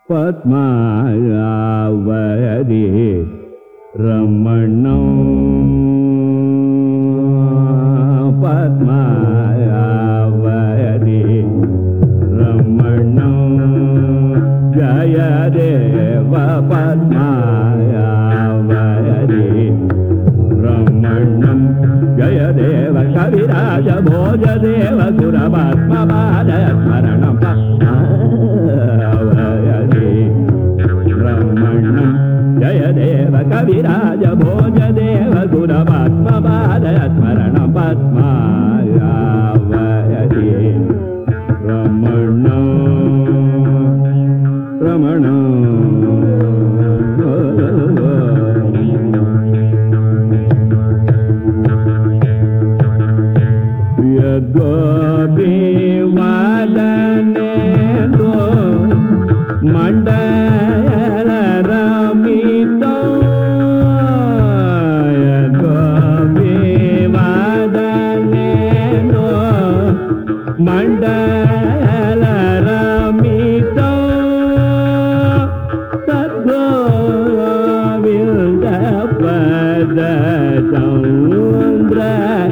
పద్మావరి రమణం పద్మావరి రమణం జయ దేవ పద్మావరి రమణం జయ దేవ కవిరాజ భోజ దేవ గురవాత్మవాద స్మరణం పద్మావరి రమణం జయ దేవ కవిరాజ భోజ దేవ గురవాత్మవాద స్మరణం పద్మావరి రమణం రమణం యద్గోపివాదనేదో మండల రమితో యద్గోపివాదనేదో మండల రమితో సద్గోవింద పద చంద్ర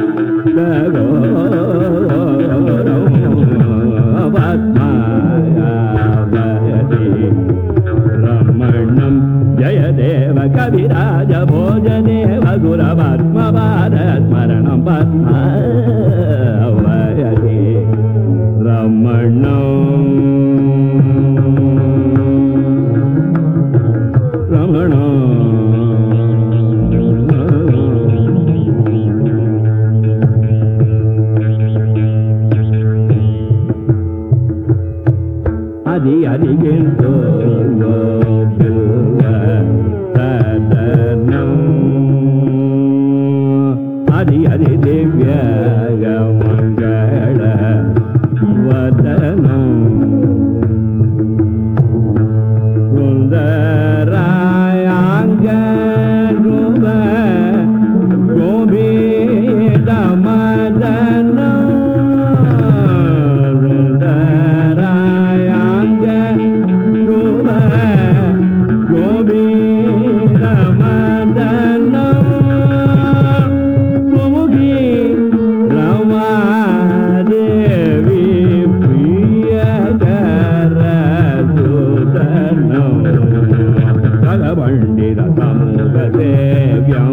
రమణం జయ దేవ కవిరాజ భోజ దేవ గురవాత్మవాద స్మరణం పద్మావయతి రమణం రమణం అది అడిగిందో అది అది దివ్య మంగళ వదనం సుందరాయాంగ రూప గోవింద మదన సుందరాయాంగ రూప గోవింద మదన సుముఖి రమాదేవి ప్రియకర సుదనం కలబండిర సముగసేవ్యం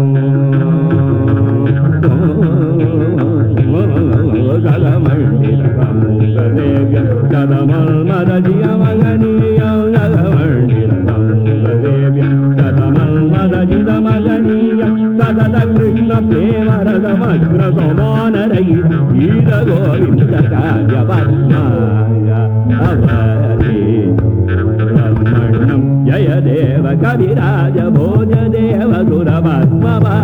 కలమండిర సముగసేవ్యం కదమల్మదజియ మగనీయం కలమండిర సముగసేవ్యం కదమల్మదజిద మగనీయం సదద కృష్ణ ప్రేమరదమగ్ర సమానరహిత ఈద గోవింద కార్యవర్ణాయ అవరి రమణం జయ దేవ కవిరాజ భోజ దేవ గురవాత్మవా